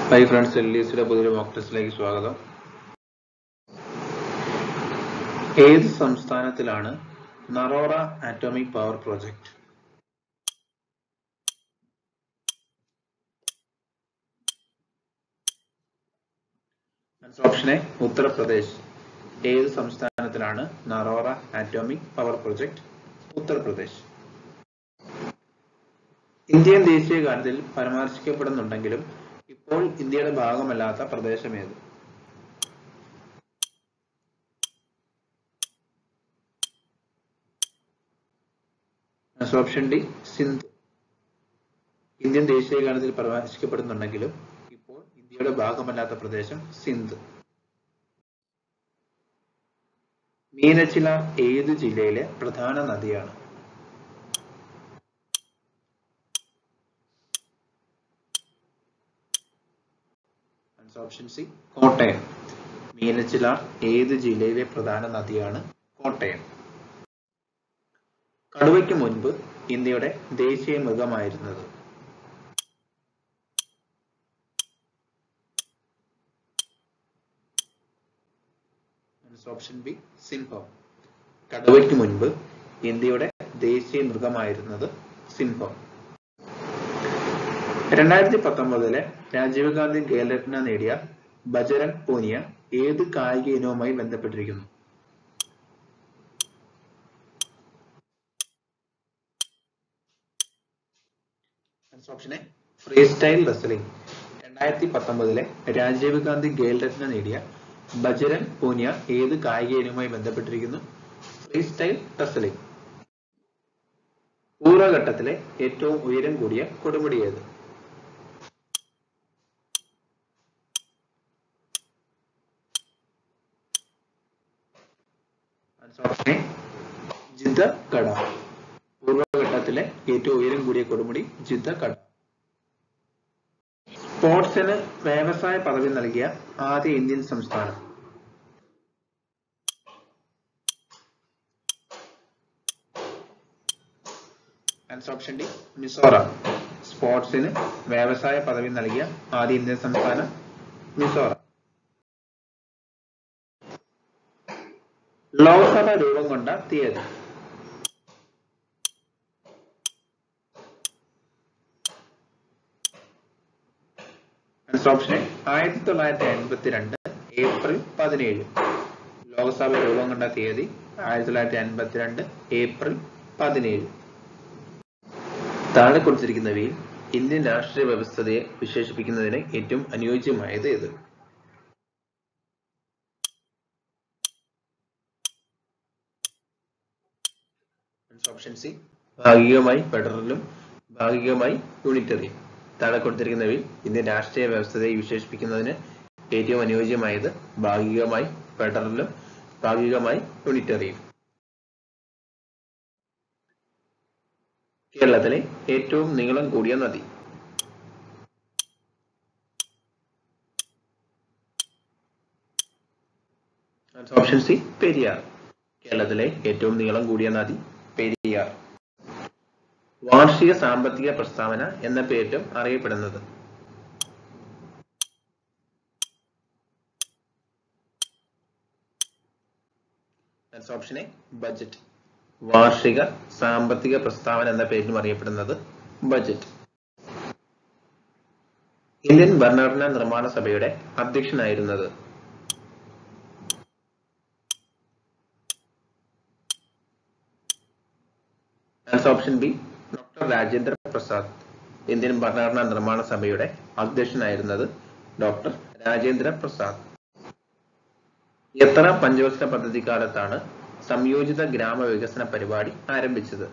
hi friends L സിയുടെ പുതിയൊരു mock ടെസ്റ്റിലേക്ക് സ്വാഗതം ഏത് സംസ്ഥാനത്തിലാണ് Narora atomic power project option A Uttar Pradesh ഏത് സംസ്ഥാനത്തിലാണ് Narora atomic power project Uttar Pradesh Indian ദേശീയ ഗാനത്തിൽ പരാമർശിക്കപ്പെടുന്നുണ്ടെങ്കിലും ഇപ്പോൾ ഇന്ത്യയുടെ ഭാഗമല്ലാത്ത പ്രദേശം ഏത് ഓപ്ഷൻ ഡി സിന്ധ് ഇന്ത്യൻ ദേശീയ ഗാനത്തിൽ പരാമർശിക്കപ്പെടുന്നുണ്ടെങ്കിലും ഇപ്പോൾ ഇന്ത്യയുടെ ഭാഗമല്ലാത്ത പ്രദേശം സിന്ധ് മീനച്ചില ഏത് ജില്ലയിലെ പ്രധാന നദിയാണ് ഓപ്ഷൻ സി കോട്ടയം മീനച്ചില ഏത് ജില്ലയിലെ പ്രധാന നദിയാണ് കോട്ടയം കടുവയ്ക്ക് മുൻപ് ഇന്ത്യയുടെ ദേശീയ മൃഗമായിരുന്നത് ഓപ്ഷൻ ബി സിംഹം കടുവയ്ക്ക് മുൻപ് ഇന്ത്യയുടെ ദേശീയ മൃഗമായിരുന്നത് സിംഹം രണ്ടായിരത്തി പത്തൊമ്പതിലെ രാജീവ് ഗാന്ധി ഖേൽരത്ന നേടിയ ബജരംഗ് പൂനിയ ഏത് കായിക ഇനവുമായി ബന്ധപ്പെട്ടിരിക്കുന്നു option A free style wrestling രണ്ടായിരത്തി പത്തൊമ്പതിലെ രാജീവ് ഗാന്ധി ഖേൽരത്ന നേടിയ ബജരംഗ് പൂനിയ ഏത് കായിക ഇനവുമായി ബന്ധപ്പെട്ടിരിക്കുന്നു ഫ്രീ സ്റ്റൈൽ റെസ്ലിംഗ് പൂർവ്വഘട്ടത്തിലെ ഏറ്റവും ഉയരം കൂടിയ കൊടുമുടി ഏത് ഓപ്ഷൻ ജിദ്ദഗഡ പൂർവ്വഘട്ടത്തിലെ ഏറ്റവും ഉയരം കൂടിയ കൊടുമുടി ജിദ്ദഗഡ സ്പോർട്സിന് വ്യവസായ പദവി നൽകിയ ആദ്യ ഇന്ത്യൻ സംസ്ഥാനം ആൻസർ ഓപ്ഷൻ ഡി മിസോറാം സ്പോർട്സിന് വ്യവസായ പദവി നൽകിയ ആദ്യ ഇന്ത്യൻ സംസ്ഥാനം മിസോറാം ലോക്സഭ രൂപം കൊണ്ട തീയതി ഓപ്ഷൻ ആയിരത്തി തൊള്ളായിരത്തി അൻപത്തിരണ്ട് ഏപ്രിൽ പതിനേഴ് ലോക്സഭ രൂപം കൊണ്ട തീയതി ആയിരത്തി തൊള്ളായിരത്തി അൻപത്തിരണ്ട് ഏപ്രിൽ പതിനേഴ് താഴെ കൊടുത്തിരിക്കുന്നവയിൽ ഇന്ത്യൻ രാഷ്ട്രീയ വ്യവസ്ഥതയെ വിശേഷിപ്പിക്കുന്നതിന് ഏറ്റവും അനുയോജ്യമായത് ഏത് ഓപ്ഷൻ സി ഭാഗികമായി ഫെഡറലും ഭാഗികമായി യൂണിറ്ററിയും താഴെ കൊടുത്തിരിക്കുന്നവയിൽ ഇന്ത്യൻ രാഷ്ട്രീയ വ്യവസ്ഥതയെ വിശേഷിപ്പിക്കുന്നതിന് ഏറ്റവും അനുയോജ്യമായത് ഭാഗികമായി ഫെഡറലും ഭാഗികമായി യൂണിറ്ററിയും കേരളത്തിലെ ഏറ്റവും നീളം കൂടിയ നദി ഓപ്ഷൻ സി പെരിയാർ കേരളത്തിലെ ഏറ്റവും നീളം കൂടിയ നദി പെരിയാർ വാർഷിക സാമ്പത്തിക പ്രസ്താവന എന്ന പേരിലും അറിയപ്പെടുന്നത് ഓപ്ഷൻ എ ബജറ്റ് വാർഷിക സാമ്പത്തിക പ്രസ്താവന എന്ന പേരിലും അറിയപ്പെടുന്നത് ബജറ്റ് ഇന്ത്യൻ ഭരണഘടനാ നിർമ്മാണ സഭയുടെ അധ്യക്ഷനായിരുന്നത് answer option B doctor Rajendra Prasad Indian ഭരണഘടനാ നിർമ്മാണ സഭയുടെ അധ്യക്ഷനായിരുന്നത് ഡോക്ടർ രാജേന്ദ്ര പ്രസാദ് എത്ര പഞ്ചവത്സര പദ്ധതി കാലത്താണ് സംയോജിത ഗ്രാമ വികസന പരിപാടി ആരംഭിച്ചത്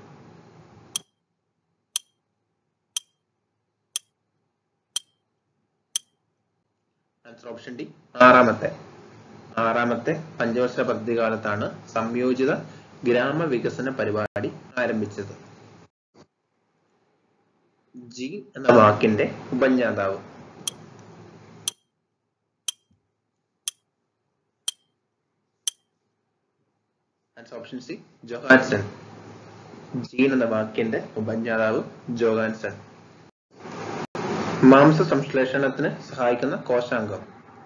ആൻസർ ഓപ്ഷൻ ഡി ആറാമത്തെ ആറാമത്തെ പഞ്ചവത്സര പദ്ധതി കാലത്താണ് സംയോജിത ഗ്രാമ വികസന പരിപാടി ആരംഭിച്ചത് ജി എന്ന വാക്കിന്റെ ഉപജ്ഞാതാവ് ഓപ്ഷൻ സി ജോഹാൻസൺ ജീൻ എന്ന വാക്കിന്റെ ഉപജ്ഞാതാവ് ജോഹാൻസൺ മാംസ സംശ്ലേഷണത്തിന് സഹായിക്കുന്ന കോശാംഗം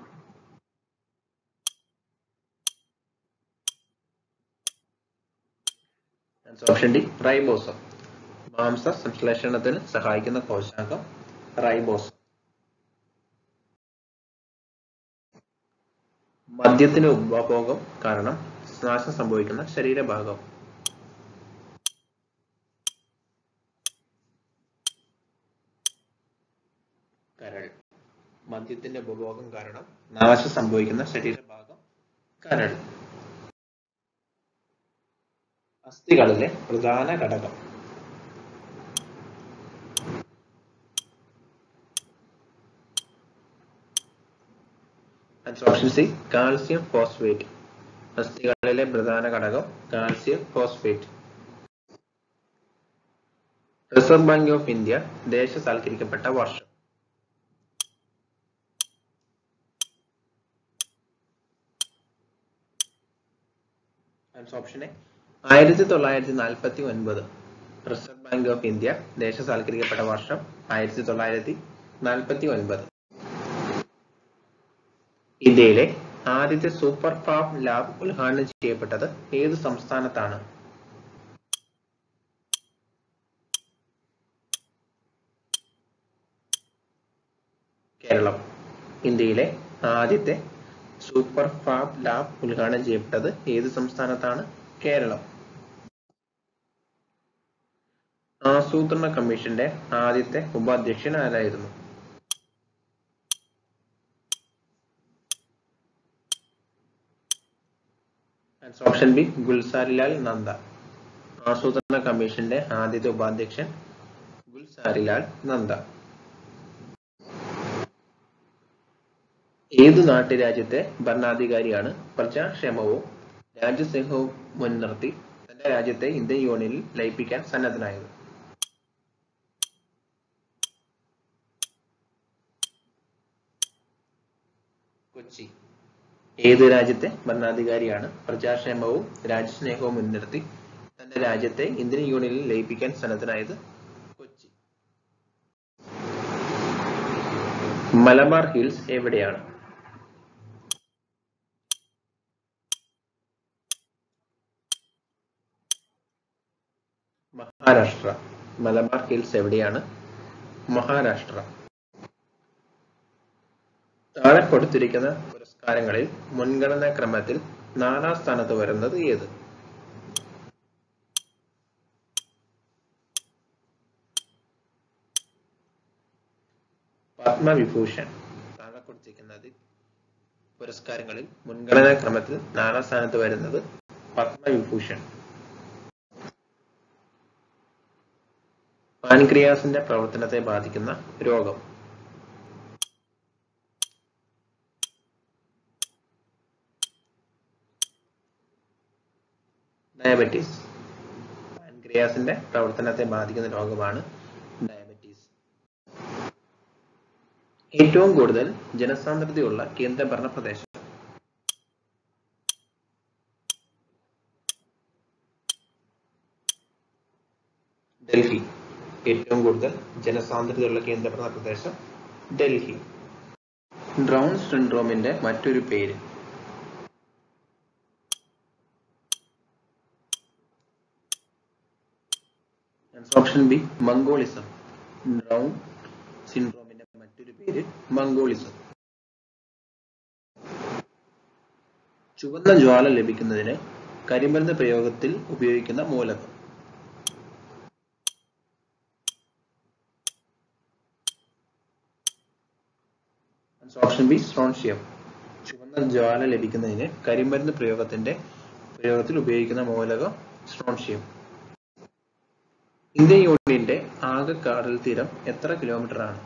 ഓപ്ഷൻ ഡി റൈബോസം മാംസ സംശ്ലേഷണത്തിന് സഹായിക്കുന്ന കോശാംഗം റൈബോസം മദ്യത്തിന്റെ ഉപഭോഗം കാരണം നാശം സംഭവിക്കുന്ന ശരീരഭാഗം കരൾ മദ്യത്തിന്റെ ഉപഭോഗം കാരണം നാശം സംഭവിക്കുന്ന ശരീരഭാഗം കരൾ അസ്ഥികളിലെ പ്രധാന ഘടകം ഓപ്ഷൻ സി കാൽസ്യം ഫോസ്ഫേറ്റ് അസ്ഥികളിലെ പ്രധാന ഘടകം calcium phosphate reserve bank of India ദേശസാൽക്കരിക്കപ്പെട്ട വർഷം ഓപ്ഷൻ എ ആയിരത്തി തൊള്ളായിരത്തി നാൽപ്പത്തി ഒൻപത് റിസർവ് ബാങ്ക് ഓഫ് ഇന്ത്യ ദേശസാൽക്കരിക്കപ്പെട്ട വർഷം ആയിരത്തി തൊള്ളായിരത്തി നാൽപ്പത്തി ഒൻപത് ഇന്ത്യയിലെ ആദ്യത്തെ സൂപ്പർ ഫാം ലാബ് ഉദ്ഘാടനം ചെയ്യപ്പെട്ടത് ഏത് സംസ്ഥാനത്താണ് കേരളം ഇന്ത്യയിലെ ആദ്യത്തെ സൂപ്പർ ഫാബ് ലാബ് ഉദ്ഘാടനം ചെയ്യപ്പെട്ടത് ഏത് സംസ്ഥാനത്താണ് കേരളം ആസൂത്രണ കമ്മീഷന്റെ ആദ്യത്തെ ഉപാധ്യക്ഷൻ ആരായിരുന്നു ഓപ്ഷൻ ബി ഗുൽസാരിലാൽ നന്ദ ആസൂത്രണ കമ്മീഷന്റെ ആദ്യത്തെ ഉപാധ്യക്ഷൻ ഗുൽസാരിലാൽ നന്ദ ഏതു നാട്ടുരാജ്യത്തെ ഭരണാധികാരിയാണ് പ്രജാക്ഷേമവും രാജ്യസ്നേഹവും മുൻനിർത്തി തന്റെ രാജ്യത്തെ ഇന്ത്യൻ യൂണിയനിൽ ലയിപ്പിക്കാൻ സന്നദ്ധനായത് കൊച്ചി ഏത് രാജ്യത്തെ ഭരണാധികാരിയാണ് പ്രജാക്ഷേമവും രാജ്യസ്നേഹവും മുൻനിർത്തി തന്റെ രാജ്യത്തെ ഇന്ത്യൻ യൂണിയനിൽ ലയിപ്പിക്കാൻ സന്നദ്ധനായത് കൊച്ചി മലബാർ ഹിൽസ് എവിടെയാണ് മഹാരാഷ്ട്ര മലബാർ ഹിൽസ് എവിടെയാണ് മഹാരാഷ്ട്ര താഴെ കൊടുത്തിരിക്കുന്ന പുരസ്കാരങ്ങളിൽ മുൻഗണനാ ക്രമത്തിൽ നാലാം സ്ഥാനത്ത് വരുന്നത് ഏത് പത്മവിഭൂഷൺ താഴെ കൊടുത്തിരിക്കുന്നത് പുരസ്കാരങ്ങളിൽ മുൻഗണനാ ക്രമത്തിൽ നാലാം സ്ഥാനത്ത് വരുന്നത് പത്മവിഭൂഷൺ പാൻക്രിയാസിന്റെ പ്രവർത്തനത്തെ ബാധിക്കുന്ന രോഗം ഡയബറ്റീസ് പാൻക്രിയാസിന്റെ പ്രവർത്തനത്തെ ബാധിക്കുന്ന രോഗമാണ് ഡയബറ്റീസ് ഏറ്റവും കൂടുതൽ ജനസാന്ദ്രതയുള്ള കേന്ദ്രഭരണ പ്രദേശം ഡൽഹി ഏറ്റവും കൂടുതൽ ജനസാന്ദ്രതയുള്ള കേന്ദ്രഭരണ പ്രദേശം ഡൽഹി ഡ്രൗൺ സിൻഡ്രോമിന്റെ മറ്റൊരു പേര് ഓപ്ഷൻ ബി മംഗോളിസം ഡ്രൗൺ സിൻഡ്രോമിന്റെ മറ്റൊരു പേര് മംഗോളിസം ചുവന്ന ജ്വാല ലഭിക്കുന്നതിന് കരിമരുന്ന് പ്രയോഗത്തിൽ ഉപയോഗിക്കുന്ന മൂലകം ഓപ്ഷൻ ബി സ്ട്രോൺഷ്യം ചുവന്ന ജ്വാല ലഭിക്കുന്നതിന് കരിമരുന്ന് പ്രയോഗത്തിന്റെ പ്രയോഗത്തിൽ ഉപയോഗിക്കുന്ന മൂലകം സ്ട്രോൺഷ്യം ഇന്ത്യൻ യൂണിയന്റെ ആകെ കടൽ തീരം എത്ര കിലോമീറ്റർ ആണ്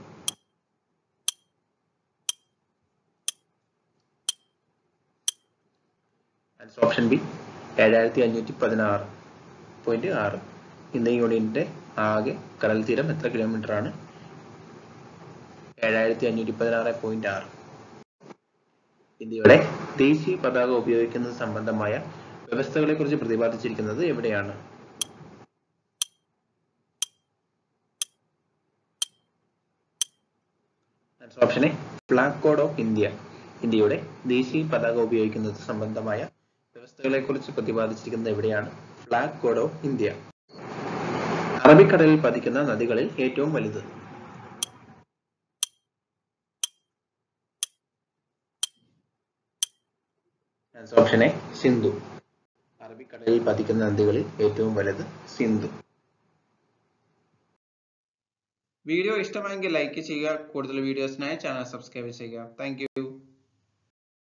ഓപ്ഷൻ ബി ഏഴായിരത്തി അഞ്ഞൂറ്റി പതിനാറ് പോയിന്റ് ആറ് ഇന്ത്യൻ യൂണിയന്റെ ആകെ കടൽ തീരം എത്ര കിലോമീറ്റർ ആണ് ഏഴായിരത്തി അഞ്ഞൂറ്റി പതിനാറ് പോയിന്റ് ആറ് ഇന്ത്യയുടെ ദേശീയ പതാക ഉപയോഗിക്കുന്നത് സംബന്ധമായ വ്യവസ്ഥകളെ കുറിച്ച് പ്രതിപാദിച്ചിരിക്കുന്നത് എവിടെയാണ് answer option A flag code of India ഇന്ത്യയുടെ ദേശീയ പതാക ഉപയോഗിക്കുന്നത് സംബന്ധമായ വ്യവസ്ഥകളെ കുറിച്ച് പ്രതിപാദിച്ചിരിക്കുന്നത് എവിടെയാണ് ഫ്ലാഗ് കോഡ് ഓഫ് ഇന്ത്യ അറബിക്കടലിൽ പതിക്കുന്ന നദികളിൽ ഏറ്റവും വലുത് ആൻസർ ഓപ്ഷൻ എ സിന്ധു അറബിക്കടലിൽ പതിക്കുന്ന നദികളിൽ ഏറ്റവും വലുത് സിന്ധു വീഡിയോ ഇഷ്ടമായെങ്കിൽ ലൈക്ക് ചെയ്യുക കൂടുതൽ വീഡിയോസിനായി ചാനൽ സബ്സ്ക്രൈബ് ചെയ്യുക താങ്ക്